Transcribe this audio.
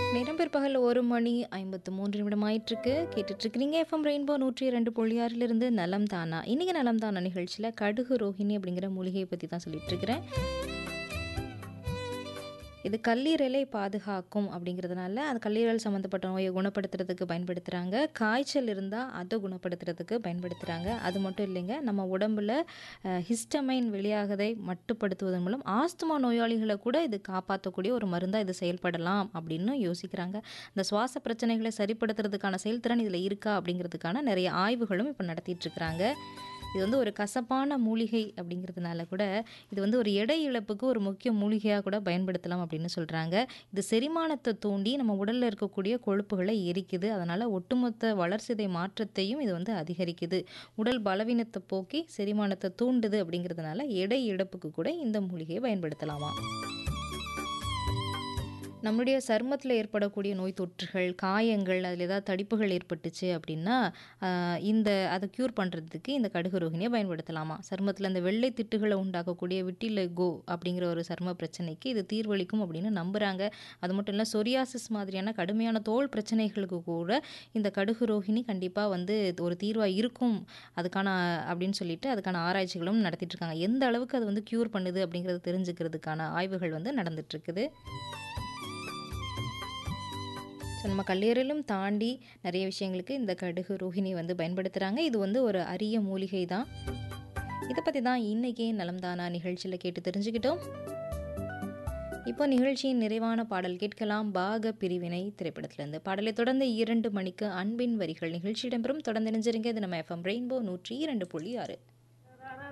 நேரம் பிற்பகல் ஒரு மணி ஐம்பத்து மூன்று நிமிடம் ஆயிட்டிருக்கு கேட்டுட்டு இருக்கிறீங்க எஃப்எம் ரெயின்போ நூற்றி இரண்டு புள்ளி ஆறிலிருந்து நலம் தானா இன்னைக்கு நலம் தானா நிகழ்ச்சியில் கடுகு ரோஹிணி அப்படிங்கிற மூலிகையை பற்றி தான் சொல்லிட்டு இருக்கிறேன் இது கல்லீரலை பாதுகாக்கும் அப்படிங்கிறதுனால அது கல்லீரல் சம்மந்தப்பட்ட நோயை குணப்படுத்துறதுக்கு பயன்படுத்துகிறாங்க காய்ச்சல் இருந்தால் அதை குணப்படுத்துறதுக்கு பயன்படுத்துகிறாங்க அது மட்டும் இல்லைங்க நம்ம உடம்புல ஹிஸ்டமைன் வெளியாகதை மட்டுப்படுத்துவதன் மூலம் ஆஸ்துமா நோயாளிகளை கூட இது காப்பாற்றக்கூடிய ஒரு மருந்தாக இது செயல்படலாம் அப்படின்னு யோசிக்கிறாங்க இந்த சுவாச பிரச்சனைகளை சரிப்படுத்துறதுக்கான செயல்திறன் இதில் இருக்கா அப்படிங்கிறதுக்கான நிறைய ஆய்வுகளும் இப்போ நடத்திட்டு இருக்கிறாங்க இது வந்து ஒரு கசப்பான மூலிகை அப்படிங்கிறதுனால கூட இது வந்து ஒரு எடை இழப்புக்கு ஒரு முக்கிய மூலிகையாக கூட பயன்படுத்தலாம் அப்படின்னு சொல்கிறாங்க இது செரிமானத்தை தூண்டி நம்ம உடலில் இருக்கக்கூடிய கொழுப்புகளை எரிக்குது அதனால் ஒட்டுமொத்த வளர்சிதை மாற்றத்தையும் இது வந்து அதிகரிக்குது உடல் பலவீனத்தை போக்கி செரிமானத்தை தூண்டுது அப்படிங்கிறதுனால எடை இழப்புக்கு கூட இந்த மூலிகையை பயன்படுத்தலாமா நம்முடைய சருமத்தில் ஏற்படக்கூடிய நோய் தொற்றுகள் காயங்கள் அதில் ஏதாவது தடிப்புகள் ஏற்பட்டுச்சு அப்படின்னா ஆஹ், இந்த அதை க்யூர் பண்ணுறதுக்கு இந்த கடுகு ரோகிணியை பயன்படுத்தலாமா சருமத்தில் அந்த வெள்ளை திட்டுகளை உண்டாக்கக்கூடிய விட்டிலகோ அப்படிங்கிற ஒரு சரும பிரச்சனைக்கு இது தீர்வளிக்கும் அப்படின்னு நம்புகிறாங்க அது மட்டும் இல்லை சொரியாசிஸ் மாதிரியான கடுமையான தோல் பிரச்சனைகளுக்கு கூட இந்த கடுகு ரோகிணி கண்டிப்பாக வந்து ஒரு தீர்வாக இருக்கும் அதுக்கான அப்படின்னு சொல்லிட்டு அதுக்கான ஆராய்ச்சிகளும் நடத்திட்டு இருக்காங்க எந்த அளவுக்கு அது வந்து க்யூர் பண்ணுது அப்படிங்கிறது தெரிஞ்சுக்கிறதுக்கான ஆய்வுகள் வந்து நடந்துட்டு இருக்குது ஸோ நம்ம கல்லீரலும் தாண்டி நிறைய விஷயங்களுக்கு இந்த கடுகு ரோஹிணி வந்து பயன்படுத்துகிறாங்க இது வந்து ஒரு அரிய மூலிகை தான் இதை பற்றி தான் இன்றைக்கி நலம்தானா நிகழ்ச்சியில் கேட்டு தெரிஞ்சுக்கிட்டோம் இப்போ நிகழ்ச்சியின் நிறைவான பாடல் கேட்கலாம் பாக பிரிவினை திரைப்படத்திலிருந்து பாடலை தொடர்ந்து இரண்டு மணிக்கு அன்பின் வரிகள் நிகழ்ச்சி இடம்பெறும் தொடர்ந்து நினைஞ்சிருங்க இது நம்ம எஃப்எம் ரெயின்போ நூற்றி இரண்டு புள்ளி ஆறு